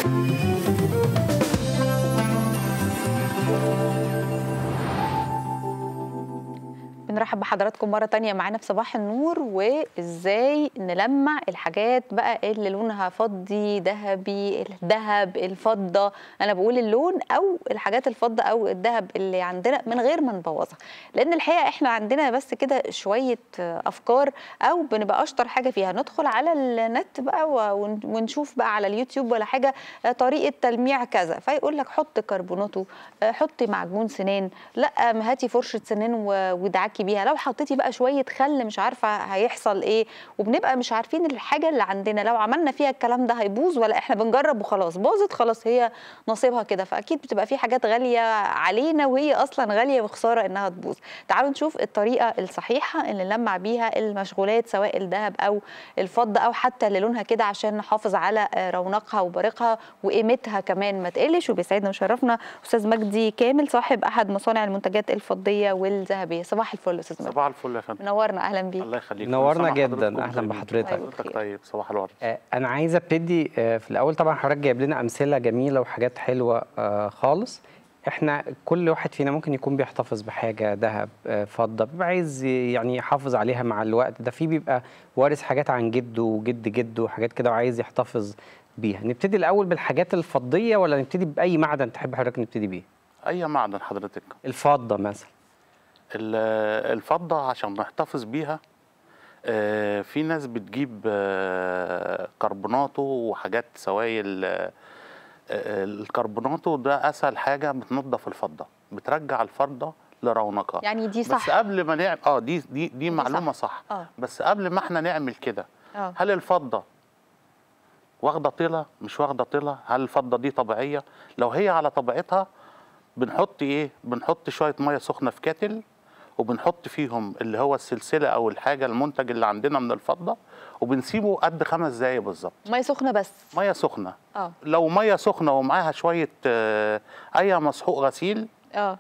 بنرحب بحضراتكم مرة تانية معانا في صباح النور وازاي نلمع الحاجات بقى اللي لونها فضي ذهبي الذهب الفضة انا بقول اللون او الحاجات الفضة او الذهب اللي عندنا من غير ما نبوظها لان الحقيقة احنا عندنا بس كده شوية افكار او بنبقى اشطر حاجة فيها ندخل على النت بقى ون- ونشوف بقى على اليوتيوب ولا حاجة طريقة تلميع كذا فيقول لك حط كربوناتو حطي معجون سنان لا هاتي فرشة سنان و- وادعكي بيها لو حطيتي بقى شويه خل مش عارفه هيحصل ايه وبنبقى مش عارفين الحاجه اللي عندنا لو عملنا فيها الكلام ده هيبوظ ولا احنا بنجرب وخلاص باظت خلاص هي نصيبها كده فاكيد بتبقى في حاجات غاليه علينا وهي اصلا غاليه وخساره انها تبوظ تعالوا نشوف الطريقه الصحيحه اللي نلمع بيها المشغولات سواء الذهب او الفضه او حتى اللي لونها كده عشان نحافظ على رونقها وبريقها وقيمتها كمان ما تقلش وبيسعدنا وشرفنا استاذ مجدي كامل صاحب احد مصانع المنتجات الفضيه والذهبيه صباح الفل استاذ مجدي صباح الفل يا فندم منورنا اهلا بيك الله يخليك نورنا كل سنة جدا وحضراتكم اهلا طيبين. بحضرتك حضرتك طيب صباح الورد آه، انا عايز ابتدي آه، في الاول طبعا حضرتك جايب لنا امثله جميله وحاجات حلوه آه، خالص احنا كل واحد فينا ممكن يكون بيحتفظ بحاجه ذهب آه، فضه بيبقى عايز يعني يحافظ عليها مع الوقت ده في بيبقى وارث حاجات عن جده وجد جده وحاجات كده وعايز يحتفظ بيها نبتدي الاول بالحاجات الفضيه ولا نبتدي باي معدن تحب حضرتك نبتدي بيه اي معدن حضرتك الفضه مثلا ال- الفضه عشان نحتفظ بيها آه، في ناس بتجيب آه، كربوناتو وحاجات سوائل آه، آه، الكربوناتو ده اسهل حاجه بتنظف الفضه بترجع الفضه لرونقها يعني دي بس صح قبل ما نعمل اه دي دي دي معلومه صح, اه بس قبل ما احنا نعمل كده اه هل الفضه واخده طلة مش واخده طلة هل الفضه دي طبيعيه لو هي على طبيعتها بنحط ايه بنحط شويه ميه سخنه في كاتل وبنحط فيهم اللي هو السلسله او الحاجه المنتج اللي عندنا من الفضه وبنسيبه قد خمس دقايق بالظبط ميه سخنه بس ميه سخنه اه لو ميه سخنه ومعاها شويه آه، اي مسحوق غسيل اه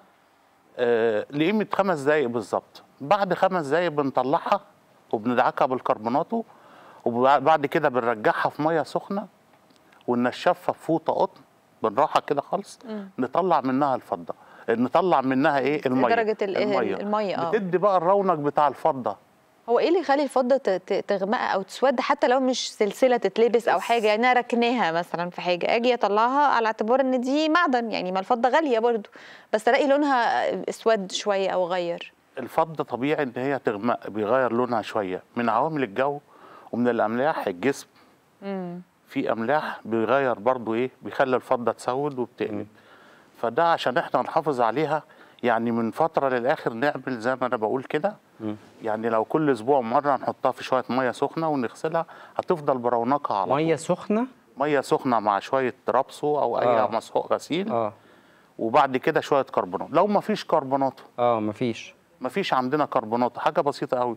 آه، لقيمه خمس دقايق بالظبط بعد خمس دقايق بنطلعها وبندعكها بالكربوناتو وبعد كده بنرجعها في ميه سخنه وننشفها في فوطه قطن بالراحه كده خالص مم. نطلع منها الفضه نطلع منها ايه الميه درجه ال- الميه اه بتدي بقى الرونق بتاع الفضه هو ايه اللي يخلي الفضه ت- ت- تغمق او تسود حتى لو مش سلسله تتلبس او حاجه يعني انا ركناها مثلا في حاجه اجي اطلعها على اعتبار ان دي معدن يعني ما الفضه غاليه برضو بس الاقي لونها اسود شويه او غير الفضه طبيعي ان هي تغمق بيغير لونها شويه من عوامل الجو ومن الاملاح الجسم امم في املاح بيغير برضو ايه بيخلي الفضه تسود وبتقلب فده عشان احنا نحافظ عليها يعني من فتره للاخر نعمل زي ما انا بقول كده مم. يعني لو كل اسبوع مره نحطها في شويه ميه سخنه ونغسلها هتفضل برونقها على ميه سخنه ميه سخنه مع شويه رابسو او اي آه. مسحوق غسيل اه وبعد كده شويه كربونات لو ما فيش كربونات اه مفيش ما فيش عندنا كربونات حاجه بسيطه قوي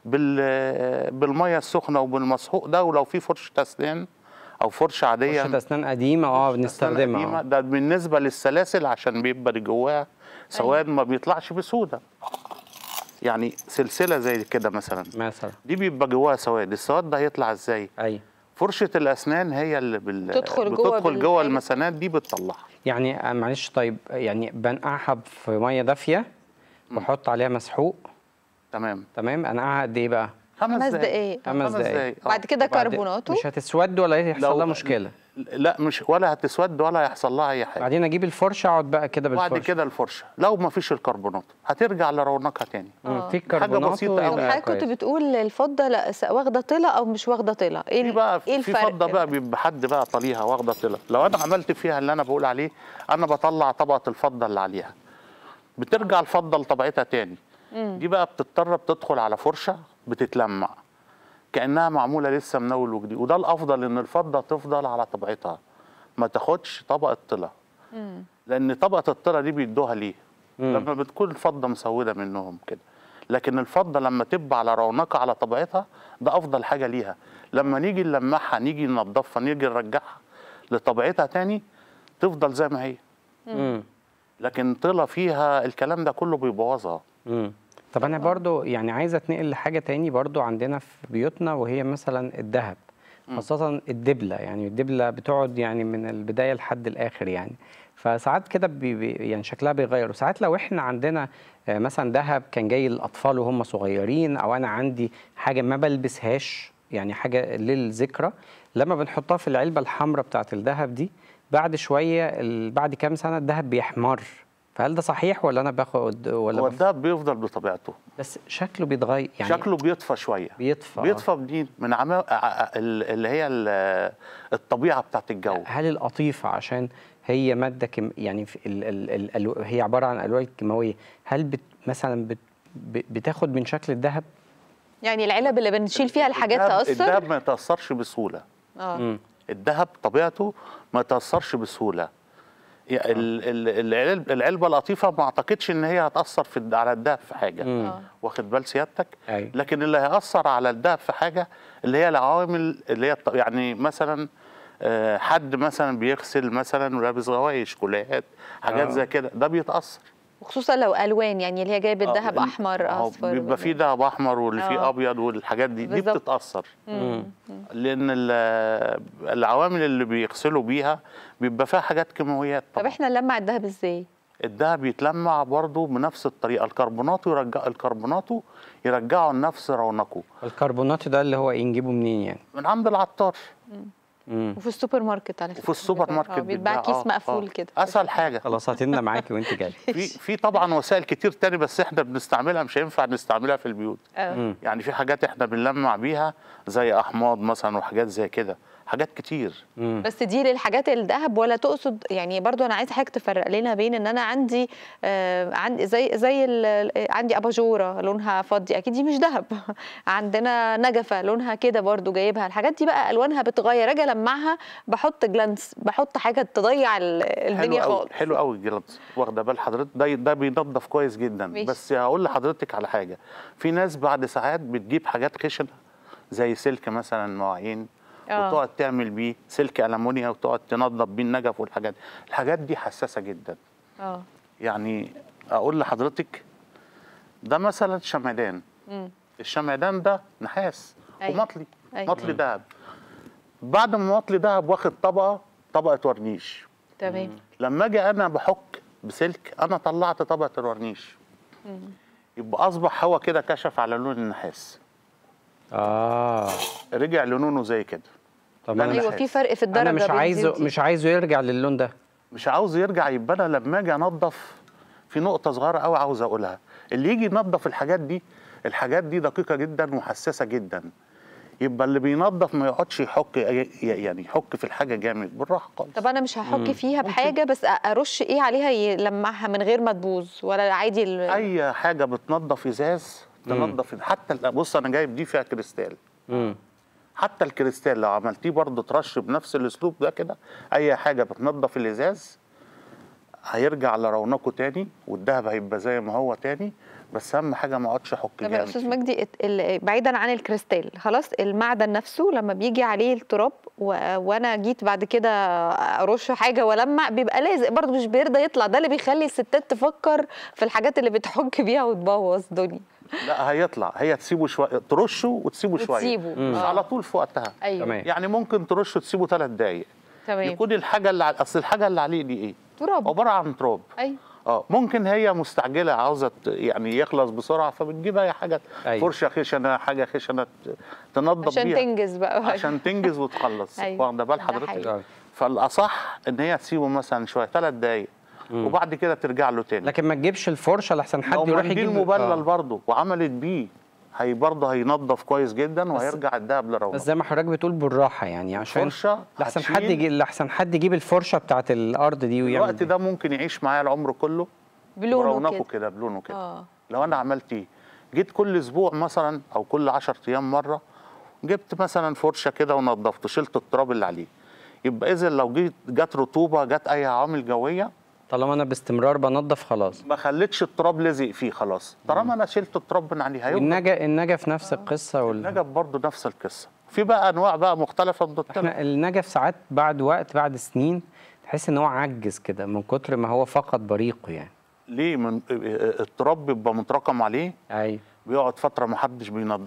بال بالميه السخنه وبالمسحوق ده ولو في فرشه اسنان او فرشه عاديه فرشه اسنان قديمه اه فرشة أسنان قديمة، بنستخدمها آه. ده بالنسبه للسلاسل عشان بيبقى اللي جواها سواد ما بيطلعش بسهوله يعني سلسله زي كده مثلا مثلا دي بيبقى جواها سواد السواد ده هيطلع ازاي اي فرشه الاسنان هي اللي بال... تدخل جوه بتدخل جوه بالحاجة. المثانات دي بتطلعها يعني آه، معلش طيب يعني بنقعها في ميه دافيه واحط عليها مسحوق تمام تمام انقعها قد ايه بقى خمس دقايق خمس دقايق. آه. بعد كده وبعد- كربوناتو مش هتسود ولا هيحصل لو- لها مشكله لا مش ولا هتسود ولا هيحصل لها اي حاجه بعدين اجيب الفرشه اقعد بقى كده بالفرشه بعد كده الفرشه لو ما فيش الكربونات هترجع لرونقها تاني مم، آه. في حاجة كربونات بسيطة أوي. طب حضرتك كنت كويس. بتقول الفضه لا س- واخده طلة او مش واخده طلة ايه في ال- بقى ايه في الفرق فضه بقى بيبقى حد بقى طليها واخده طلع لو انا عملت فيها اللي انا بقول عليه انا بطلع طبقه الفضه اللي عليها بترجع الفضه لطبيعتها تاني دي بقى بتضطر بتدخل على فرشه بتتلمع كانها معموله لسه من اول وجديد وده الافضل ان الفضه تفضل على طبيعتها ما تاخدش طبقه طلع مم. لان طبقه الطلع دي بيدوها ليه مم. لما بتكون الفضه مسوده منهم كده لكن الفضه لما تبقى على رونقها على طبيعتها ده افضل حاجه ليها لما نيجي نلمعها نيجي ننضفها نيجي نرجعها لطبيعتها تاني تفضل زي ما هي مم. لكن طلع فيها الكلام ده كله بيبوظها مم. طب انا برضو يعني عايزه اتنقل لحاجه تاني برضو عندنا في بيوتنا وهي مثلا الذهب خاصه الدبله يعني الدبله بتقعد يعني من البدايه لحد الاخر يعني فساعات كده بي بي يعني شكلها بيغير وساعات لو احنا عندنا آه، مثلا ذهب كان جاي للاطفال وهم صغيرين او انا عندي حاجه ما بلبسهاش يعني حاجه للذكرى لما بنحطها في العلبه الحمراء بتاعه الذهب دي بعد شويه ال- بعد كام سنه الذهب بيحمر فهل ده صحيح ولا انا باخد ولا هو بف... الدهب بيفضل بطبيعته بس شكله بيتغير يعني شكله بيطفى شويه بيطفى آه. بيطفى منين من عما... ع- ع- ال- اللي هي ال- الطبيعه بتاعت الجو هل القطيفه عشان هي ماده كم يعني في ال ال ال هي عباره عن الوان كيماويه هل بت مثلا بت ب- بتاخد من شكل الذهب يعني العلب اللي بنشيل فيها الحاجات الدهب- تاثر الدهب ما يتاثرش بسهوله اه الذهب طبيعته ما يتاثرش بسهوله يعني ال- ال- العلب العلبه اللطيفه ما اعتقدش ان هي هتاثر في الد- على الذهب في حاجه آه. واخد بال سيادتك أيوة. لكن اللي هياثر على الذهب في حاجه اللي هي العوامل اللي هي الط- يعني مثلا آه، حد مثلا بيغسل مثلا ولابس غوايش كليات حاجات آه. زي كده ده بيتاثر وخصوصا لو الوان يعني اللي هي جايب آه، الذهب ال- احمر أهو اصفر بيبقى فيه دهب احمر واللي فيه آه. ابيض والحاجات دي دي بالظبط. بتتاثر مم. لان ال- العوامل اللي بيغسلوا بيها بيبقى فيها حاجات كيماويات طب طبعا احنا نلمع الذهب ازاي الدهب يتلمع برضه بنفس الطريقه الكربوناتو يرجع الكربوناتو يرجعوا لنفس رونقه الكربونات ده اللي هو ايه نجيبه منين يعني من عند العطار مم. وفي السوبر ماركت على فكره وفي السوبر بيتباع- ماركت آه، بيتباع بيتباع. كيس آه، مقفول آه. كده اسهل حاجه خلاص هتلنا معاكي وانت جاي في في طبعا وسائل كتير تاني بس احنا بنستعملها مش هينفع نستعملها في البيوت آه. يعني في حاجات احنا بنلمع بيها زي احماض مثلا وحاجات زي كده حاجات كتير مم. بس دي للحاجات الذهب ولا تقصد يعني برضو انا عايزه حضرتك تفرق لنا بين ان انا عندي آه عندي زي زي ال- عندي اباجوره لونها فضي اكيد دي مش ذهب عندنا نجفه لونها كده برضو جايبها الحاجات دي بقى الوانها بتغير اجي المعها بحط جلانس بحط حاجه تضيع ال- حلو الدنيا قوي خالص حلو قوي الجلانس واخده بال حضرتك ده ده بينظف كويس جدا ماشي. بس هقول لحضرتك على حاجه في ناس بعد ساعات بتجيب حاجات خشنه زي سلك مثلا مواعين آه. وتقعد تعمل بيه سلك المونيا وتقعد تنظف بيه النجف والحاجات الحاجات دي حساسه جدا اه يعني اقول لحضرتك ده مثلا شمعدان مم. الشمعدان ده نحاس أيوة. ومطلي أيوة. مطلي دهب بعد ما مطلي دهب واخد طبقه طبقه ورنيش تمام لما اجي انا بحك بسلك انا طلعت طبقه الورنيش يبقى اصبح هو كده كشف على لون النحاس اه رجع للونه زي كده طب ده انا ايوه نحاس. في فرق في الدرجه انا مش بين دي عايزه ودي. مش عايزه يرجع للون ده مش عاوز يرجع يبقى انا لما اجي انضف في نقطه صغيره قوي عاوز اقولها اللي يجي ينظف الحاجات دي الحاجات دي دقيقه جدا وحساسه جدا يبقى اللي بينظف ما يقعدش يحك يعني يحك في الحاجه جامد بالراحه خالص طب انا مش هحك فيها بحاجه بس ارش ايه عليها يلمعها من غير ما تبوظ ولا عادي ال- اي حاجه بتنظف ازاز تنظف حتى ال- بص انا جايب دي فيها كريستال مم. حتى الكريستال لو عملتيه برضه ترش بنفس الاسلوب ده كده اي حاجه بتنظف الازاز هيرجع لرونقه تاني والدهب هيبقى زي ما هو تاني بس اهم حاجه ما اقعدش احك طب يا جامد استاذ فيه. مجدي ات- ال- بعيدا عن الكريستال خلاص المعدن نفسه لما بيجي عليه التراب و... وانا جيت بعد كده ارش حاجه والمع بيبقى لازق برضه مش بيرضى يطلع ده اللي بيخلي الستات تفكر في الحاجات اللي بتحك بيها وتبوظ دنيا لا هيطلع هي تسيبه شويه ترشه وتسيبه شويه وتسيبه. مش آه. على طول في وقتها ايوه تمام. يعني ممكن ترشه تسيبه ثلاث دقايق تمام يكون الحاجه اللي على اصل الحاجه اللي عليه دي ايه تراب عباره عن تراب ايوه اه ممكن هي مستعجله عاوزه ت- يعني يخلص بسرعه فبتجيب اي حاجه أيوة. فرشه خشنه حاجه خشنه ت- تنظف عشان بيها تنجز بقى عشان تنجز وتخلص أيوة. واخده بال ده حضرتك حقيقي. فالاصح ان هي تسيبه مثلا شويه ثلاث دقايق وبعد كده ترجع له تاني لكن ما تجيبش الفرشه لحسن حد لو يروح منديل يجيب مبلل آه. برضه وعملت بيه هي برضه هينظف كويس جدا وهيرجع الدهب لرونقه بس زي ما حضرتك بتقول بالراحه يعني عشان فرشة لحسن هتشيل. حد يجي لحسن حد يجيب الفرشه بتاعت الارض دي ويعمل الوقت ده ممكن يعيش معايا العمر كله بلونه برونقه كده كده بلونه كده اه لو انا عملت ايه جيت كل اسبوع مثلا او كل 10 ايام مره جبت مثلا فرشه كده ونضفته شلت التراب اللي عليه يبقى اذا لو جيت جت رطوبه جت اي عوامل جويه طالما انا باستمرار بنظف خلاص ما خليتش التراب لزق فيه خلاص طالما انا شلت التراب من عليه هيفضل النجا النجف نفس القصه وال... النجف برضه نفس القصه في بقى انواع بقى مختلفه من الطلع. احنا النجف ساعات بعد وقت بعد سنين تحس ان هو عجز كده من كتر ما هو فقد بريقه يعني ليه من التراب بيبقى متراكم عليه ايوه بيقعد فتره ما حدش بينضفه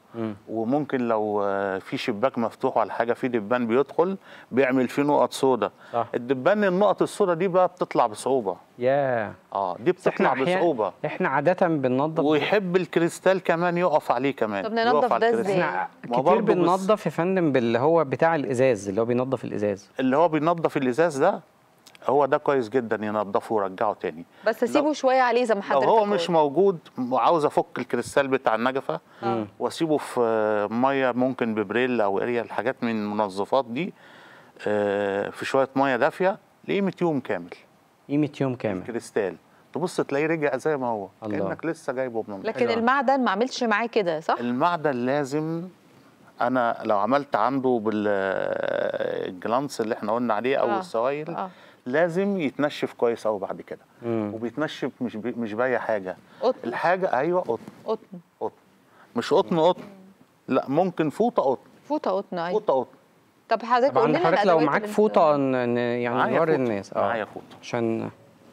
وممكن لو آه، في شباك مفتوح ولا حاجه في دبان بيدخل بيعمل فيه نقط سودا صح. الدبان النقط السودا دي بقى بتطلع بصعوبه يا اه دي بس احنا بتطلع أحيان- بصعوبه احنا عاده بننظف ويحب الكريستال كمان يقف عليه كمان طب ننضف يقف على ده الكريستال. إزاي؟ احنا ما هو كتير برضه بص- بننظف يا فندم باللي هو بتاع الازاز اللي هو بينظف الازاز اللي هو بينظف الازاز ده هو ده كويس جدا ينضفه ويرجعه تاني بس سيبه شويه عليه زي ما لو حضرتك هو قلت. مش موجود وعاوز افك الكريستال بتاع النجفه واسيبه في آه، ميه ممكن ببريل او اريال حاجات من المنظفات دي آه، في شويه ميه دافيه لقيمه يوم كامل قيمه يوم كامل كريستال تبص تلاقيه رجع زي ما هو الله. كانك لسه جايبه من لكن حلو. المعدن ما عملش معاه كده صح المعدن لازم انا لو عملت عنده بالجلانس اللي احنا قلنا عليه او آه. السوائل آه. لازم يتنشف كويس قوي بعد كده مم. وبيتنشف مش بي مش باي حاجه قطن الحاجه ايوه قطن قطن قطن مش قطن قطن لا ممكن فوطه قطن فوطه قطن ايوه فوطه قطن طب حضرتك طبعا قول لنا حضرتك لو الأدوات معاك اللي انت- فوطه ن- ن- يعني معايا نوري فوطة. الناس معايا فوطه عشان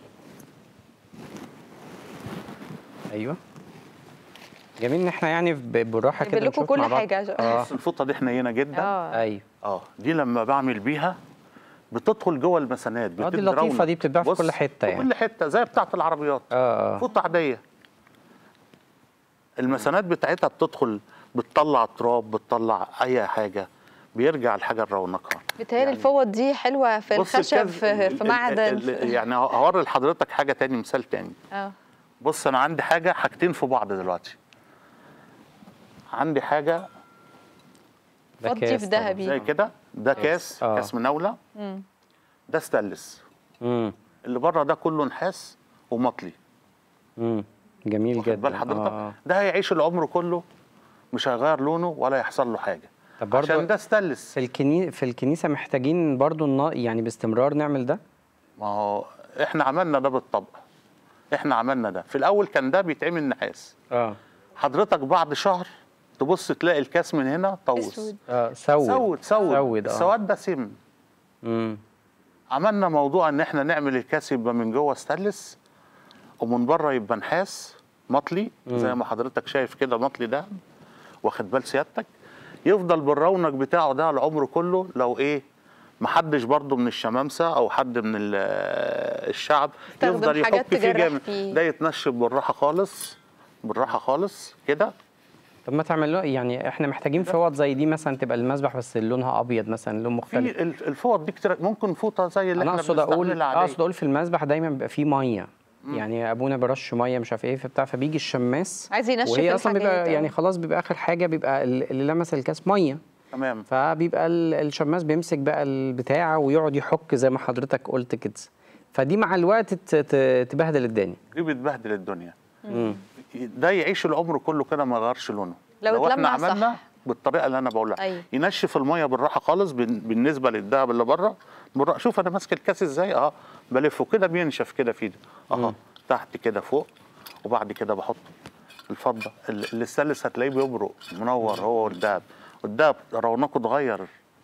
ايوه جميل ان احنا يعني ب- بالراحه كده جايب لكم نشوف كل مع بعض. حاجة عشان- اه بس الفوطه دي حنينه جدا اه ايوه اه دي لما بعمل بيها بتدخل جوه المسانات اه دي بتدي لطيفة رونق. دي بتتباع في بص، كل حتة في يعني. كل حته زي بتاعه العربيات اه اه فوطه عاديه المسانات بتاعتها بتدخل بتطلع تراب بتطلع اي حاجه بيرجع الحاجه لرونقها بتهيألي الفوط دي حلوه في بص الخشب الكز- في, ال- في ال- معدن ال- يعني هوري لحضرتك حاجه تاني مثال تاني اه بص انا عندي حاجه حاجتين في بعض دلوقتي عندي حاجه ده فضي كاس في طبعاً. ذهبي. زي كده ده كاس آه. كاس مناوله مم. ده ستانلس امم اللي بره ده كله نحاس ومطلي امم جميل واخد جدا بال حضرتك آه. ده هيعيش العمر كله مش هيغير لونه ولا يحصل له حاجه طب برضو عشان ده ستانلس في الكني... في الكنيسه محتاجين برضو النا... يعني باستمرار نعمل ده ما هو احنا عملنا ده بالطبع احنا عملنا ده في الاول كان ده بيتعمل نحاس اه حضرتك بعد شهر تبص تلاقي الكاس من هنا طوس اسود اه سود سود سود سود اه السواد ده سم امم عملنا موضوع ان احنا نعمل الكاس يبقى من جوه ستانلس ومن بره يبقى نحاس مطلي زي ما حضرتك شايف كده مطلي ده واخد بال سيادتك يفضل بالرونق بتاعه ده العمر كله لو ايه محدش برضه من الشمامسه او حد من ال- الشعب يستخدم يفضل حاجات يحك فيه تجرح جامد فيه. ده يتنشف بالراحه خالص بالراحه خالص كده طب ما تعمل له يعني احنا محتاجين فوط زي دي مثلا تبقى المسبح بس لونها ابيض مثلا لون مختلف في ال- الفوط دي كتير ممكن فوطه زي اللي انا احنا اقصد اقول بنستعملها عادية. اقصد اقول في المسبح دايما بيبقى فيه ميه يعني ابونا برش ميه مش عارف ايه فبتاع فبيجي الشماس عايز ينشف وهي اصلا بيبقى الحاجات، يعني آه. خلاص بيبقى اخر حاجه بيبقى ال- اللي لمس الكاس ميه تمام فبيبقى ال- الشماس بيمسك بقى البتاع ويقعد يحك زي ما حضرتك قلت كده فدي مع الوقت ت- ت- تبهدل الدنيا دي بتبهدل الدنيا مم. ده يعيش العمر كله كده ما يغيرش لونه لو احنا اتلمع عملنا صح. بالطريقه اللي انا بقولها أيوة. ينشف الميه بالراحه خالص بن- بالنسبه للدهب اللي بره بالراحة. شوف انا ماسك الكاس ازاي اه بلفه كده بينشف كده في ايدي اهو تحت كده فوق وبعد كده بحط الفضه ال- الستانلس هتلاقيه بيبرق منور هو والدهب والدهب رونقه اتغير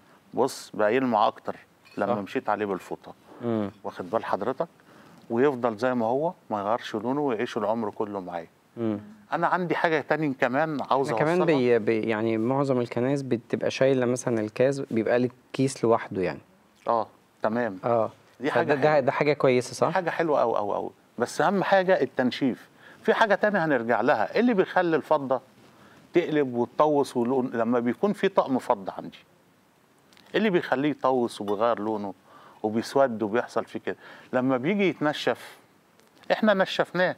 بص بقى يلمع اكتر لما صح. مشيت عليه بالفوطه مم. واخد بال حضرتك ويفضل زي ما هو ما يغيرش لونه ويعيش العمر كله معايا مم. انا عندي حاجه تاني كمان عاوز احنا كمان اوصلها بي بي يعني معظم الكنائس بتبقى شايله مثلا الكاس بيبقى لك كيس لوحده يعني اه تمام اه دي فده- حاجة ده, حلوة. ده حاجه كويسه صح؟ حاجه حلوه قوي قوي قوي بس اهم حاجه التنشيف في حاجه تانية هنرجع لها إيه اللي بيخلي الفضه تقلب وتطوس ولون لما بيكون في طقم فضه عندي إيه اللي بيخليه يطوس وبيغير لونه وبيسود وبيحصل فيه كده لما بيجي يتنشف احنا نشفناه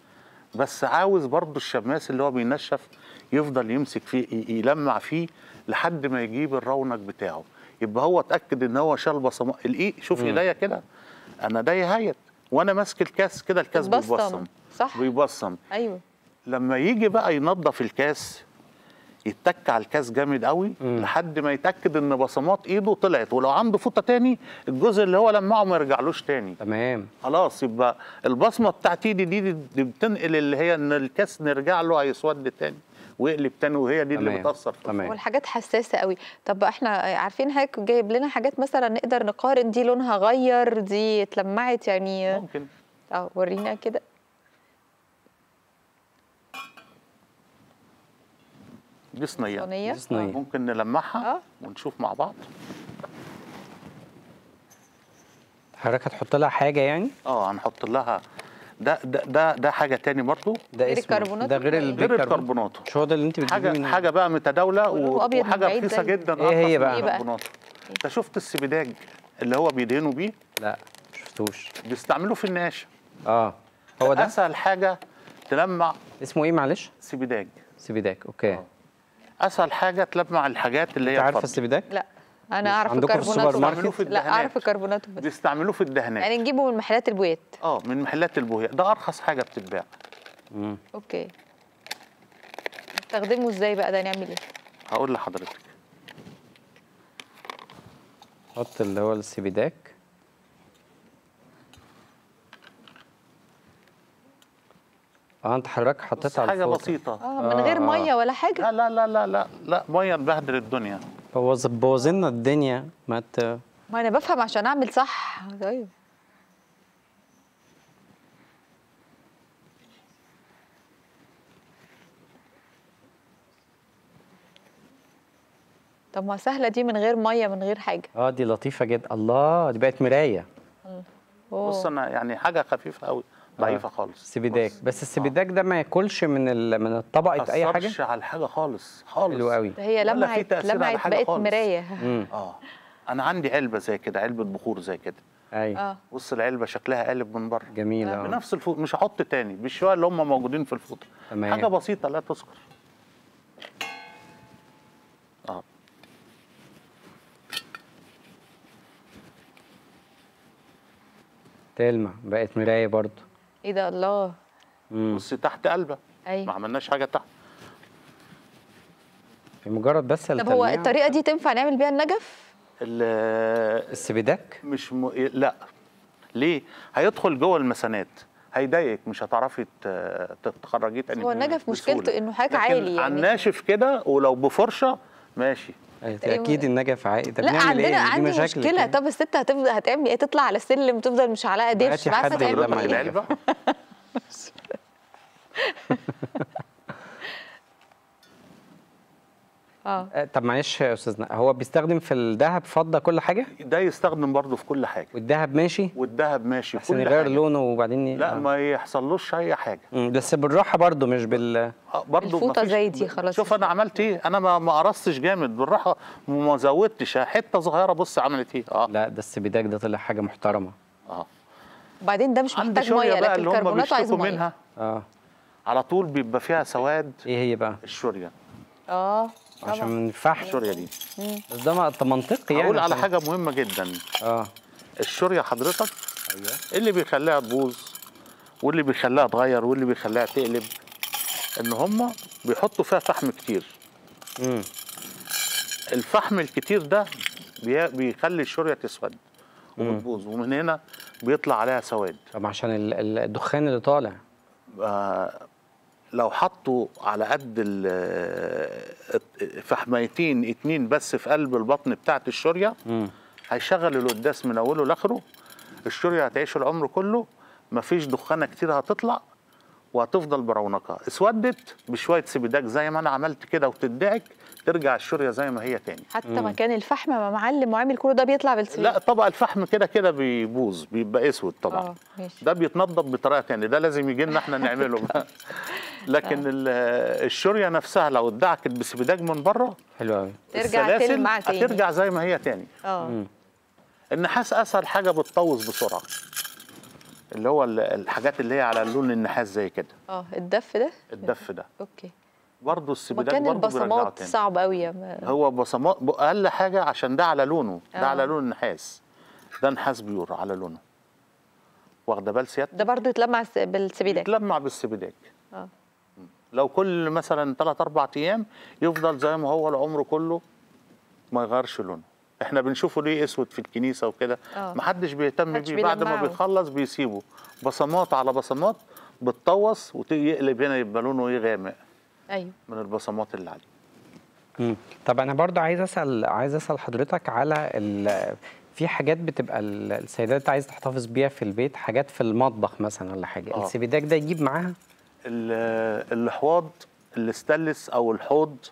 بس عاوز برضو الشماس اللي هو بينشف يفضل يمسك فيه ي- يلمع فيه لحد ما يجيب الرونق بتاعه يبقى هو اتاكد ان هو شال بصمات الايه شوف ايديا كده انا ايديا هيت وانا ماسك الكاس كده الكاس بتبصم. بيبصم صح. بيبصم ايوه لما يجي بقى ينظف الكاس يتك على الكاس جامد قوي لحد ما يتاكد ان بصمات ايده طلعت ولو عنده فوطه تاني الجزء اللي هو لمعه ما يرجعلوش تاني تمام خلاص يبقى البصمه بتاعت ايدي دي, دي, دي بتنقل اللي هي ان الكاس نرجع له هيسود تاني ويقلب تاني وهي دي اللي تمام. بتاثر في تمام. والحاجات حساسه قوي طب احنا عارفين هيك جايب لنا حاجات مثلا نقدر نقارن دي لونها غير دي اتلمعت يعني ممكن اه ورينا كده دي صينيه صينيه دي صينية. ممكن نلمعها آه. ونشوف مع بعض حضرتك هتحط لها حاجه يعني اه هنحط لها ده ده ده, ده حاجه تاني برضو ده غير اسمه الكربونات ده غير ولا إيه؟ غير البيكربونات الكربونات مش هو ده اللي انت بتجيبيه حاجه من- حاجه بقى متداوله ولونه و- أبيض من وحاجه بعيد رخيصه زي- جدا إيه هي أرخص من بقى؟ إيه بقى؟ الكربونات انت شفت السبيداج اللي هو بيدهنوا بيه لا شفتوش بيستعملوه في النقاشه اه هو ده اسهل حاجه تلمع اسمه ايه معلش سبيداج سيبيداك اوكي آه. اسهل حاجه تلمع الحاجات اللي هي انت عارفه الفضة. السيبيداك لا انا مش اعرف عندكم في الكربونات السوبر وبس. ماركت؟ لا اعرف الدهانات. الكربونات بس بيستعملوه في الدهانات يعني نجيبه من محلات البويات اه من محلات البوهيه ده ارخص حاجه بتتباع مم. اوكي نستخدمه ازاي بقى ده نعمل ايه هقول لحضرتك حط اللي هو السيبيداك اه انت حضرتك بس حطيت على حاجه الفوطة. بسيطه اه من غير آه. ميه ولا حاجه لا لا لا لا لا لا ميه نبهدل الدنيا بوظ بوظلنا الدنيا ما ت... ما انا بفهم عشان اعمل صح طيب طب ما سهله دي من غير ميه من غير حاجه اه دي لطيفه جدا الله دي بقت مرايه أوه. بص انا يعني حاجه خفيفه قوي ضعيفه خالص السيبيداك بص. بس السيبيداك ده ما ياكلش من ال... من الطبقه اي حاجه أثرش على الحاجه خالص خالص حلو قوي ده هي ولا في لمعت تأثير على لمعت حاجة بقت خالص. مرايه امم اه انا عندي علبه زي كده علبه بخور زي كده ايوه اه بص العلبه شكلها قالب من بره جميله آه. بنفس الفوط مش هحط تاني بالشويه اللي هم موجودين في الفوطه تمام. حاجه بسيطه لا تذكر اه تلمع بقت مرايه برضو ايه ده الله امم بص تحت قلبه ما ايوه عملناش حاجه تحت مجرد بس طب هو التلميع. الطريقه دي تنفع نعمل بيها النجف ال- السيبيداك مش م... لا ليه هيدخل جوه المسانات هيضايقك مش هتعرفي ت- تتخرجيه تاني هو النجف بسهولة. مشكلته إنه حاجة لكن عالي على يعني. الناشف كده ولو بفرشه ماشي أيوة، أيوة. اكيد النجف عائد طب لا نعمل عندنا ايه دي عندي مشاكل مشكله كده. طب الست هتفضل هتعمل ايه تطلع على السلم تفضل مش على دبش هاتي مش عارفه حد تعمل يلمع تضرب ايه العلبة. العلبه اه آه، طب معلش يا استاذنا هو بيستخدم في الذهب فضه كل حاجه ده يستخدم برضه في كل حاجه والذهب ماشي والذهب ماشي في عشان كل يغير حاجه لونه وبعدين ي- لا آه. ما يحصلوش اي حاجه مم، بس بالراحه برضو مش بال آه، برضه الفوطة مفيش- زي دي خلاص شوف مش انا عملت ايه انا ما ما قرصتش جامد بالراحه وما زودتش حته صغيره بص عملت ايه اه لا ده السبيداك ده طلع حاجه محترمه اه وبعدين ده مش عندي محتاج شوريه ميه بقى لكن اللي هم الكربونات عايز بيشتكوا ميه منها اه على طول بيبقى فيها سواد ايه هي بقى الشوريه اه عشان طبعا ما ينفعش الشوريه دي بس ده ما- ده منطقي يعني هقول على عشان- حاجه مهمه جدا اه الشوريه حضرتك ايوه اللي بيخليها تبوظ واللي بيخليها تغير واللي بيخليها تقلب ان هم بيحطوا فيها فحم كتير امم الفحم الكتير ده بي- بيخلي الشوريه تسود وبتبوظ ومن هنا بيطلع عليها سواد طب عشان ال- ال- الدخان اللي طالع آه، لو حطوا على قد ال- فحميتين اتنين بس في قلب البطن بتاعت الشوريه امم هيشغل القداس من اوله لاخره الشوريه هتعيش العمر كله مفيش دخانه كتير هتطلع وهتفضل برونقها اسودت بشويه سبيداك زي ما انا عملت كده وتدعك ترجع الشوريه زي ما هي تاني حتى مكان الفحم ما معلم وعامل كله ده بيطلع بالسليم لا طبق الفحم كده كده بيبوظ بيبقى اسود طبعا اه ماشي ده بيتنضف بطريقه تانية ده لازم يجي لنا احنا نعمله بقى. لكن ال- الشوريه نفسها لو اتدعكت بسبيداج من بره حلو قوي ترجع السلاسل تلمع تاني. هترجع زي ما هي تاني اه النحاس اسهل حاجه بتطوز بسرعه اللي هو ال- الحاجات اللي هي على لون النحاس زي كده اه الدف ده الدف ده اوكي برضه السبيداج مكان برضه بيرجعه البصمات تاني صعب قوي يا ما- هو بصمات اقل حاجه عشان ده على لونه ده آه. على لون النحاس ده نحاس بيور على لونه واخده بال سيادتك ده برضو يتلمع س- بالسبيداك يتلمع بالسبيداك اه لو كل مثلا 3 4 ايام يفضل زي ما هو العمر كله ما يغيرش لونه احنا بنشوفه ليه اسود في الكنيسه وكده آه. محدش بيهتم محدش بيه بعد ما بيلمعه. بيخلص بيسيبه بصمات على بصمات بتطوس ويقلب هنا يبقى لونه ايه غامق ايوه من البصمات اللي عليه مم. طب انا برضو عايز اسال عايز اسال حضرتك على ال... في حاجات بتبقى ال- السيدات عايز تحتفظ بيها في البيت حاجات في المطبخ مثلا ولا حاجه آه. السبيداك ده يجيب معاها ال- الحواض الاستانلس او الحوض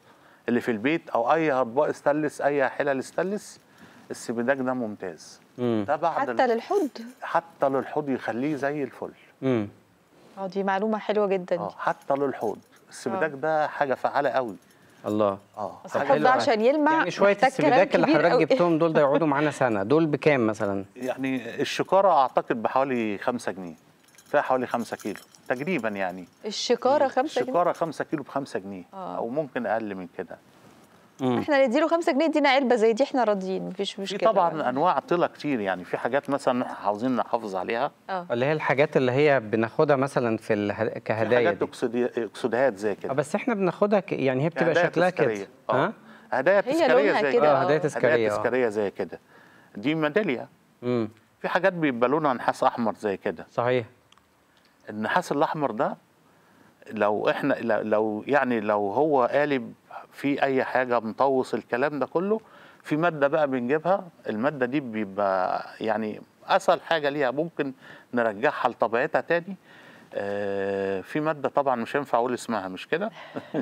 اللي في البيت او اي اطباق استانلس اي حلل استانلس السبيداك ده ممتاز مم. ده بعد حتى ال- للحوض حتى للحوض يخليه زي الفل مم. اه دي معلومه حلوه جدا اه دي حتى للحوض السبيداك ده حاجه فعاله قوي الله اه بس حاجة الحوض حلو ده أوي. عشان يلمع يعني شويه محتاج كلام السبيداك اللي كبير حضرتك قوي. جبتهم دول ده يقعدوا معانا سنه دول بكام مثلا يعني الشكاره اعتقد بحوالي 5 جنيه فيها حوالي 5 كيلو تقريبا يعني الشكاره خمسة جنيه الشكاره 5 كيلو ب 5 جنيه آه. او ممكن اقل من كده مم. احنا نديله 5 جنيه يدينا علبه زي دي احنا راضيين مفيش في مشكله طبعا انواع طلة كتير يعني في حاجات مثلا احنا عاوزين نحافظ عليها اه اللي هي الحاجات اللي هي بناخدها مثلا في اله... في كهدايا حاجات دي. أكسدي- اكسدهات زي اه كده بس احنا بناخدها ك... يعني هي بتبقى هدايا شكلها كده تذكارية. اه هدايا هي تذكاريه لونها زي كده، كده اه هدايا آه. تذكاريه هدايا اه تذكاريه زي كده دي ميداليه امم في حاجات بيبقى لونها نحاس احمر زي كده صحيح النحاس الاحمر ده لو احنا لو- لو يعني لو هو قالب في اي حاجه مطوس الكلام ده كله في ماده بقى بنجيبها الماده دي بيبقى يعني اسهل حاجه ليها ممكن نرجعها لطبيعتها تاني آه، في ماده طبعا مش هينفع اقول اسمها مش كده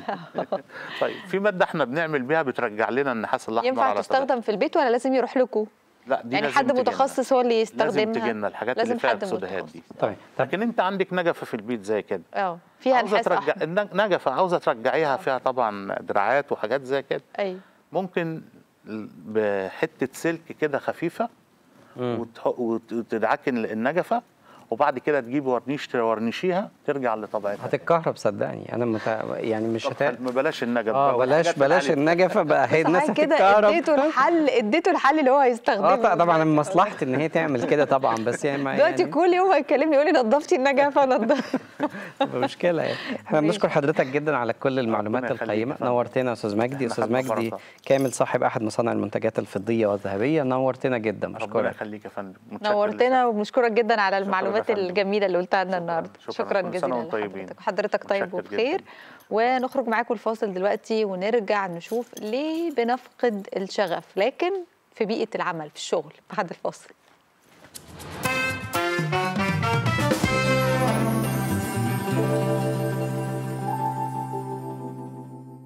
طيب في ماده احنا بنعمل بيها بترجع لنا النحاس الاحمر ينفع على طبيعته. تستخدم في البيت ولا لازم يروح لكم لا دي يعني لازم حد تجيلنا. متخصص هو اللي لازم يستخدمها تجي لنا الحاجات لازم اللي فيها حد اكسدهات متخصص. دي طيب طب لكن انت عندك نجفه في البيت زي كده اه فيها عاوزه نحاس ترجع احمر النج- نجفه عاوزه ترجعيها فيها طبعا دراعات وحاجات زي كده ايوه ممكن بحته سلك كده خفيفه مم. وتح- وت- وتدعكن النجفه وبعد كده تجيبي ورنيش تورنشيها ترجع لطبيعتها هتتكهرب صدقني انا مت... يعني مش طب هت... ما بلاش النجف اه بقى بلاش والحاجات بلاش العالية. النجفه بقى هي الناس صح كده هتتكهرب اديته الحل اديته الحل اللي هو هيستخدمه اه طبعا طبعا من مصلحتي ان هي تعمل كده طبعا بس يعني ما دلوقتي يعني كل يوم هيكلمني يقول لي نضفتي النجفه نضف تبقى مشكله يعني احنا ماشي. بنشكر حضرتك جدا على كل المعلومات يخليك يا القيمه فندم. نورتنا يا استاذ مجدي احنا استاذ خدنا مجدي فرصة. كامل صاحب احد مصانع المنتجات الفضيه والذهبيه نورتنا جدا ربنا بشكرك يخليك يا فندم متشكر نورتنا لسه. وبنشكرك جدا على شكراً يا المعلومات فندم. الجميله اللي قلتها لنا النهارده شكراً. شكرا كل سنة جزيلا وانتم طيبين. لحضرتك وحضرتك طيب متشكر وبخير جداً. ونخرج معاكم الفاصل دلوقتي ونرجع نشوف ليه بنفقد الشغف لكن في بيئه العمل في الشغل بعد الفاصل